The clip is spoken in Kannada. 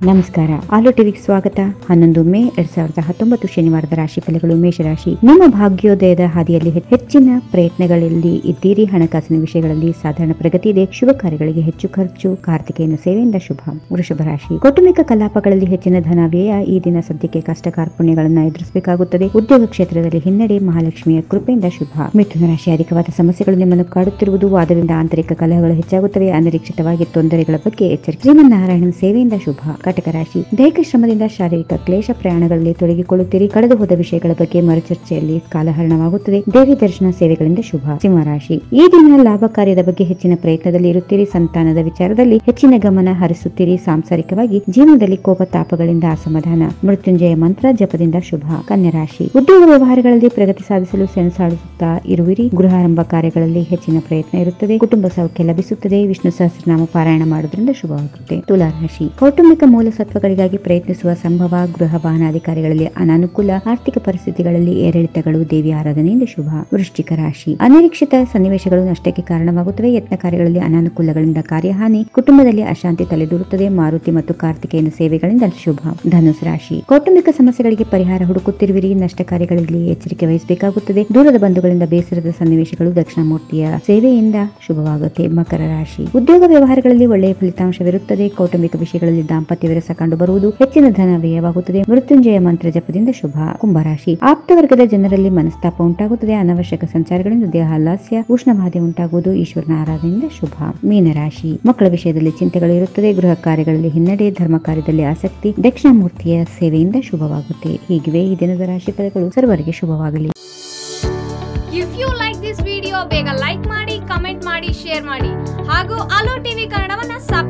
ನಮಸ್ಕಾರ ಆಲೋ ಟಿವಿಗೆ ಸ್ವಾಗತ ಹನ್ನೊಂದು ಮೇ ಎರಡ್ ಸಾವಿರದ ಹತ್ತೊಂಬತ್ತು ಶನಿವಾರದ ರಾಶಿ ಫಲಗಳು ಮೇಷರಾಶಿ ನಿಮ್ಮ ಭಾಗ್ಯೋದಯದ ಹಾದಿಯಲ್ಲಿ ಹೆ- ಹೆಚ್ಚಿನ ಪ್ರಯತ್ನಗಳಲ್ಲಿ ಇದ್ದೀರಿ ಹಣಕಾಸಿನ ವಿಷಯಗಳಲ್ಲಿ ಸಾಧಾರಣ ಪ್ರಗತಿ ಇದೆ ಶುಭ ಕಾರ್ಯಗಳಿಗೆ ಹೆಚ್ಚು ಖರ್ಚು ಕಾರ್ತಿಕೇಯನ ಸೇವೆಯಿಂದ ಶುಭ ವೃಷಭ ರಾಶಿ ಕೌಟುಂಬಿಕ ಕಲಾಪಗಳಲ್ಲಿ ಹೆಚ್ಚಿನ ಧನ ವ್ಯಯ ಈ ದಿನ ಸದ್ಯಕ್ಕೆ ಕಷ್ಟ ಕಾರ್ಪಣ್ಯಗಳನ್ನು ಎದುರಿಸಬೇಕಾಗುತ್ತದೆ ಉದ್ಯೋಗ ಕ್ಷೇತ್ರದಲ್ಲಿ ಹಿನ್ನಡೆ ಮಹಾಲಕ್ಷ್ಮಿಯ ಕೃಪೆಯಿಂದ ಶುಭ ಮಿಥುನ ರಾಶಿ ಅಧಿಕವಾದ ಸಮಸ್ಯೆಗಳು ನಿಮ್ಮನ್ನು ಕಾಡುತ್ತಿರುವುದು ವಾದದಿಂದ ಆಂತರಿಕ ಕಲಹಗಳು ಹೆಚ್ಚಾಗುತ್ತವೆ ಅನಿರೀಕ್ಷಿತವಾಗಿ ತೊಂದರೆಗಳ ಬಗ್ಗೆ ಎಚ್ಚರಿಕೆ ಶ್ರೀಮನ್ನಾರಾಯಣನ ಸೇವೆಯಿಂದ ಶುಭ ಕಟಕ ರಾಶಿ ದೈಹಿಕ ಶ್ರಮದಿಂದ ಶಾರೀರಿಕ ಕ್ಲೇಶ ಪ್ರಯಾಣಗಳಲ್ಲಿ ತೊಡಗಿಕೊಳ್ಳುತ್ತೀರಿ ಕಳೆದು ಹೋದ ವಿಷಯಗಳ ಬಗ್ಗೆ ಮರುಚರ್ಚೆಯಲ್ಲಿ ಕಾಲಹರಣವಾಗುತ್ತದೆ ದೇವಿ ದರ್ಶನ ಸೇವೆಗಳಿಂದ ಶುಭ ಸಿಂಹರಾಶಿ ಈ ದಿನ ಲಾಭ ಕಾರ್ಯದ ಬಗ್ಗೆ ಹೆಚ್ಚಿನ ಪ್ರಯತ್ನದಲ್ಲಿ ಇರುತ್ತೀರಿ ಸಂತಾನದ ವಿಚಾರದಲ್ಲಿ ಹೆಚ್ಚಿನ ಗಮನ ಹರಿಸುತ್ತೀರಿ ಸಾಂಸಾರಿಕವಾಗಿ ಜೀವನದಲ್ಲಿ ಕೋಪ ತಾಪಗಳಿಂದ ಅಸಮಾಧಾನ ಮೃತ್ಯುಂಜಯ ಮಂತ್ರ ಜಪದಿಂದ ಶುಭ ಕನ್ಯಾ ರಾಶಿ ಉದ್ಯೋಗ ವ್ಯವಹಾರಗಳಲ್ಲಿ ಪ್ರಗತಿ ಸಾಧಿಸಲು ಸೆಣಸಾಡುತ್ತಾ ಇರುವಿರಿ ಗೃಹಾರಂಭ ಕಾರ್ಯಗಳಲ್ಲಿ ಹೆಚ್ಚಿನ ಪ್ರಯತ್ನ ಇರುತ್ತದೆ ಕುಟುಂಬ ಸೌಖ್ಯ ಲಭಿಸುತ್ತದೆ ವಿಷ್ಣು ಸಹಸ್ರನಾಮ ಪಾರಾಯಣ ಮಾಡುವುದರಿಂದ ಶುಭವಾಗುತ್ತೆ ತುಲಾ ರಾಶಿ ಕೌಟುಂಬಿಕ ಮೂಲಸತ್ವಗಳಿಗಾಗಿ ಪ್ರಯತ್ನಿಸುವ ಸಂಭವ ಗೃಹ ವಾಹನಾಧಿಕಾರಿಗಳಲ್ಲಿ ಅನಾನುಕೂಲ ಆರ್ಥಿಕ ಪರಿಸ್ಥಿತಿಗಳಲ್ಲಿ ಏರಿಳಿತಗಳು ದೇವಿ ಆರಾಧನೆಯಿಂದ ಶುಭ ವೃಶ್ಚಿಕ ರಾಶಿ ಅನಿರೀಕ್ಷಿತ ಸನ್ನಿವೇಶಗಳು ನಷ್ಟಕ್ಕೆ ಕಾರಣವಾಗುತ್ತವೆ ಯತ್ನ ಕಾರ್ಯಗಳಲ್ಲಿ ಅನಾನುಕೂಲಗಳಿಂದ ಕಾರ್ಯಹಾನಿ ಕುಟುಂಬದಲ್ಲಿ ಅಶಾಂತಿ ತಲೆದೂರುತ್ತದೆ ಮಾರುತಿ ಮತ್ತು ಕಾರ್ತಿಕೇಯನ ಸೇವೆಗಳಿಂದ ಶುಭ ಧನುಸ್ ರಾಶಿ ಕೌಟುಂಬಿಕ ಸಮಸ್ಯೆಗಳಿಗೆ ಪರಿಹಾರ ಹುಡುಕುತ್ತಿರುವಿರಿ ನಷ್ಟ ಕಾರ್ಯಗಳಲ್ಲಿ ಎಚ್ಚರಿಕೆ ವಹಿಸಬೇಕಾಗುತ್ತದೆ ದೂರದ ಬಂಧುಗಳಿಂದ ಬೇಸರದ ಸನ್ನಿವೇಶಗಳು ದಕ್ಷಿಣಾಮೂರ್ತಿಯ ಸೇವೆಯಿಂದ ಶುಭವಾಗುತ್ತೆ ಮಕರ ರಾಶಿ ಉದ್ಯೋಗ ವ್ಯವಹಾರಗಳಲ್ಲಿ ಒಳ್ಳೆಯ ಫಲಿತಾಂಶವಿರುತ್ತದೆ ಕೌಟುಂಬಿಕ ವಿಷಯಗಳಲ್ಲಿ ದಾಂಪತ್ಯ ವಿರಸ ಕಂಡು ಬರುವುದು ಹೆಚ್ಚಿನ ಧನ ವ್ಯಯವಾಗುತ್ತದೆ ಮೃತ್ಯುಂಜಯ ಮಂತ್ರ ಜಪದಿಂದ ಶುಭ ಕುಂಭರಾಶಿ ಆಪ್ತವರ್ಗದ ಜನರಲ್ಲಿ ಮನಸ್ತಾಪ ಉಂಟಾಗುತ್ತದೆ ಅನವಶ್ಯಕ ಸಂಚಾರಗಳಿಂದ ದೇಹಾಲಾಸ್ಯ ಉಷ್ಣಬಾಧೆ ಉಂಟಾಗುವುದು ಈಶ್ವರನ ಆರಾಧನೆಯಿಂದ ಶುಭ ಮೀನರಾಶಿ ಮಕ್ಕಳ ವಿಷಯದಲ್ಲಿ ಚಿಂತೆಗಳು ಇರುತ್ತದೆ ಗೃಹ ಕಾರ್ಯಗಳಲ್ಲಿ ಹಿನ್ನಡೆ ಧರ್ಮ ಕಾರ್ಯದಲ್ಲಿ ಆಸಕ್ತಿ ದಕ್ಷಿಣಾಮೂರ್ತಿಯ ಸೇವೆಯಿಂದ ಶುಭವಾಗುತ್ತೆ ಹೀಗಿವೆ ಈ ದಿನದ ರಾಶಿ ಫಲಗಳು ಸರ್ವರಿಗೆ ಶುಭವಾಗಲಿ if you like this video ಬೇಗ ಲೈಕ್ ಮಾಡಿ ಕಮೆಂಟ್ ಮಾಡಿ ಶೇರ್ ಮಾಡಿ ಹಾಗೂ ಅಲೋ ಟಿವಿ ಕನ್ನಡವನ್ನ ಸಬ್ಸ್ಕ್ರೈಬ್